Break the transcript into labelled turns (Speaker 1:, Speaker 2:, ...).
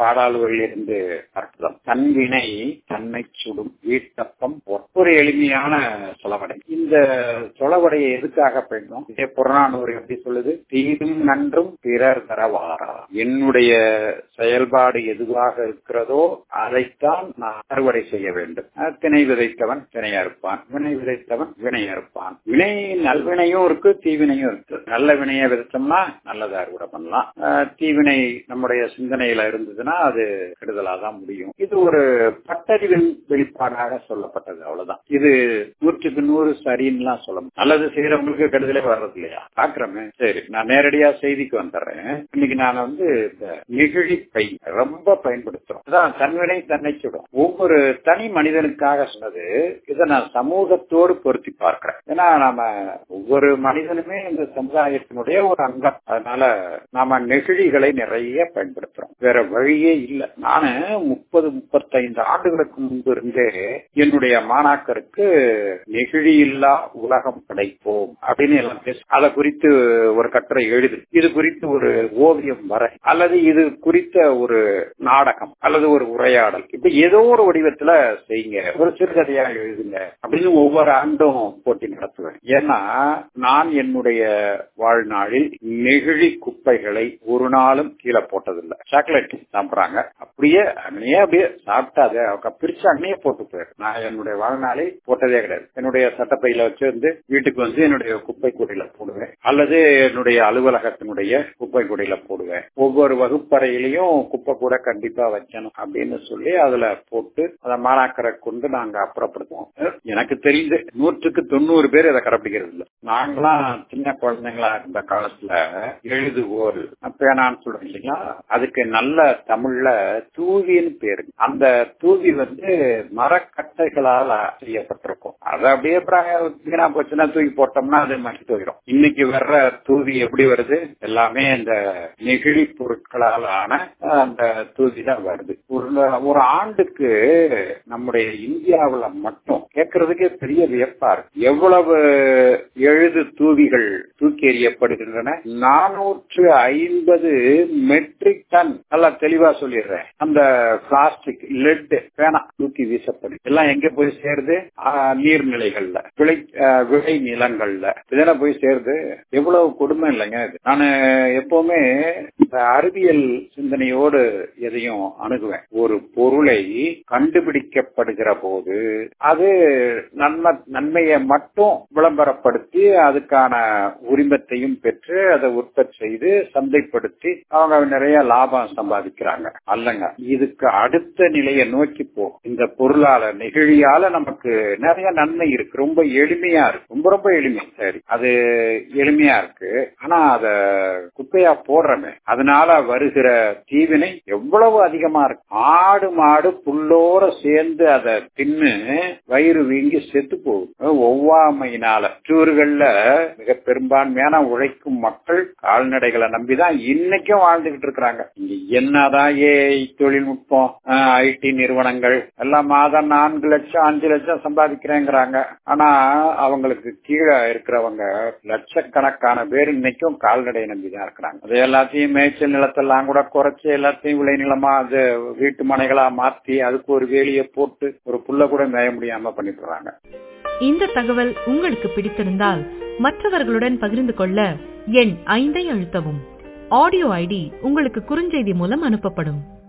Speaker 1: பாடாளுகளிலிருந்து அற்புதம் தன்வினை தன்னை சுடும் வீட்டப்பம் ஒரு எளிமையான சொலவடை இந்த சொலவடையை எதுக்காக பயன்படும் இதே புறநானூறு எப்படி சொல்லுது தீதும் நன்றும் பிறர் தரவாரா என்னுடைய செயல்பாடு எதுவாக இருக்கிறதோ அதைத்தான் நான் அறுவடை செய்ய வேண்டும் திணை விதைத்தவன் திணை அறுப்பான் வினை விதைத்தவன் வினை அறுப்பான் வினை நல்வினையும் இருக்கு தீவினையும் இருக்கு நல்ல வினையை விதைச்சோம்னா நல்லதை அறுவடை பண்ணலாம் தீவினை நம்முடைய சிந்தனையில இருந்ததுன்னா அது கெடுதலா தான் முடியும் இது ஒரு பட்டறிவின் வெளிப்பாடாக சொல்லப்பட்டது அவ்வளவுதான் இது நூற்றுக்கு நூறு சரின்னுலாம் சொல்ல நல்லது செய்யறவங்களுக்கு கெடுதலே வர்றது இல்லையா பாக்குறமே சரி நான் நேரடியா செய்திக்கு வந்துடுறேன் இன்னைக்கு நான் வந்து இந்த நெகிழி பை ரொம்ப பயன்படுத்துறோம் அதான் தன்வினை தன்னை சுடும் ஒவ்வொரு தனி மனிதனுக்காக சொன்னது இதை நான் சமூகத்தோடு பொருத்தி பார்க்கிறேன் ஏன்னா நாம ஒவ்வொரு மனிதனுமே இந்த சமுதாயத்தினுடைய ஒரு அங்கம் அதனால நாம நெகிழிகளை நிறைய பயன்படுத்துறோம் வேற வழியே இல்லை நானு முப்பது முப்பத்தைந்து ஆண்டுகளுக்கு முன்பு இருந்தே என்னுடைய மாணாக்கருக்கு நெகிழி இல்லா உலகம் படைப்போம் அப்படின்னு எல்லாம் பேச அதை குறித்து ஒரு கட்டுரை எழுது இது குறித்து ஒரு ஓவியம் வர அல்லது இது குறித்த ஒரு நாடகம் அல்லது ஒரு உரையாடல் இப்படி ஏதோ ஒரு வடிவத்துல செய்யுங்க ஒரு சிறுகதையா எழுதுங்க அப்படின்னு ஒவ்வொரு ஆண்டும் போட்டி நடத்துவேன் ஏன்னா நான் என்னுடைய வாழ்நாளில் நெகிழி குப்பைகளை ஒரு நாளும் கீழே போட்டதில்லை சாக்லேட் சாப்பிடுறாங்க அப்படியே அங்கேயே அப்படியே சாப்பிட்டா அதை பிரிச்சு அங்கேயே போட்டு போயிடும் நான் என்னுடைய வாழ்நாளில் போட்டதே கிடையாது என்னுடைய சட்டப்பையில வச்சு வந்து வீட்டுக்கு வந்து என்னுடைய குப்பை கூடையில போடுவேன் அல்லது என்னுடைய அலுவலகத்தினுடைய குப்பை கூடையில போடுவேன் ஒவ்வொரு வகுப்பறையிலையும் குப்பை கூட கண்டிப்பா வைக்கணும் அப்படின்னு சொல்லி அதுல போட்டு அதை மாணாக்கரை கொண்டு நாங்க அப்புறப்படுத்துவோம் எனக்கு தெரிந்து நூற்றுக்கு தொண்ணூறு பேர் இதை கடைபிடிக்கிறது இல்லை நாங்களாம் சின்ன குழந்தைங்களா இருந்த காலத்துல எழுதுகோல் பேனான்னு சொல்றோம் இல்லைங்களா அதுக்கு நல்ல தமிழ்ல தூவின்னு பேரு அந்த தூவி வந்து மரக்கட்டைகளால் செய்யப்பட்டிருக்கும் அதை அப்படியே வீணா போச்சுன்னா தூக்கி போட்டோம்னா அது மட்டி போயிடும் இன்னைக்கு வர்ற தூவி எப்படி வருது எல்லாமே இந்த நெகிழி பொருட்களால் ஆன அந்த தூவி தான் வருது ஒரு ஒரு ஆண்டுக்கு நம்முடைய இந்தியாவுல மட்டும் கேட்கறதுக்கே பெரிய வியப்பா இருக்கு எவ்வளவு எழுது தூவிகள் தூக்கி எறியப்படுகின்றன நானூற்று ஐம்பது மெட்ரிக் டன் நல்லா தெளிவா சொல்லிடுறேன் அந்த பிளாஸ்டிக் லெட் பேனா தூக்கி வீசப்படும் எல்லாம் எங்க போய் சேருது நீர்நிலைகள்ல விளை விளை நிலங்கள்ல இதெல்லாம் போய் சேருது எவ்வளவு கொடுமை இல்லைங்க இது நான் எப்பவுமே இந்த அறிவியல் சிந்தனையோடு எதையும் அணுகுவேன் ஒரு பொருளை கண்டுபிடிக்கப்படுகிற போது அது நன்மை நன்மையை மட்டும் விளம்பரப்படுத்தி அதுக்கான உரிமத்தையும் பெற்று அதை உற்பத்தி செய்து சந்தைப்படுத்தி அவங்க நிறைய லாபம் சம்பாதிக்கிறாங்க அல்லங்க இதுக்கு அடுத்த நிலையை நோக்கி போ இந்த பொருளால நெகிழியால நமக்கு நிறைய நன்மை இருக்கு ரொம்ப எளிமையா இருக்கு ரொம்ப ரொம்ப எளிமை சரி அது எளிமையா இருக்கு ஆனா அத குப்பையா போடுறமே அதனால வருகிற தீவினை எவ்வளவு அதிகமா இருக்கு ஆடு மாடு புல்லோட சேர்ந்து அதை தின்னு வயிறு வீங்கி செத்து போகுது ஒவ்வாமையினால டூர்கள்ல மிக பெரும்பான்மையான உழைக்கும் மக்கள் கால்நடைகளை நம்பிதான் இன்னைக்கும் வாழ்ந்துகிட்டு இருக்கிறாங்க இங்க என்னதான் ஏ தொழில்நுட்பம் ஐடி நிறுவனங்கள் எல்லாம் மாதம் நான்கு லட்சம் அஞ்சு லட்சம் சம்பாதிக்கிறேங்கிறாங்க ஆனா அவங்களுக்கு கீழே இருக்கிறவங்க லட்சக்கணக்கான பேர் இன்னைக்கும் கால்நடை நம்பிதான் இருக்கிறாங்க அது எல்லாத்தையும் மேய்ச்சல் நிலத்தெல்லாம் கூட குறைச்சு எல்லாத்தையும் விளை நிலமா அது வீட்டு மனைகளா மாத்தி அதுக்கு ஒரு வேலியை போட்டு ஒரு புல்ல கூட மேய முடியாம பண்ணிடுறாங்க
Speaker 2: இந்த தகவல் உங்களுக்கு பிடித்திருந்தால் மற்றவர்களுடன் பகிர்ந்து கொள்ள எண் ஐந்தை அழுத்தவும் ஆடியோ ஐடி உங்களுக்கு குறுஞ்செய்தி மூலம் அனுப்பப்படும்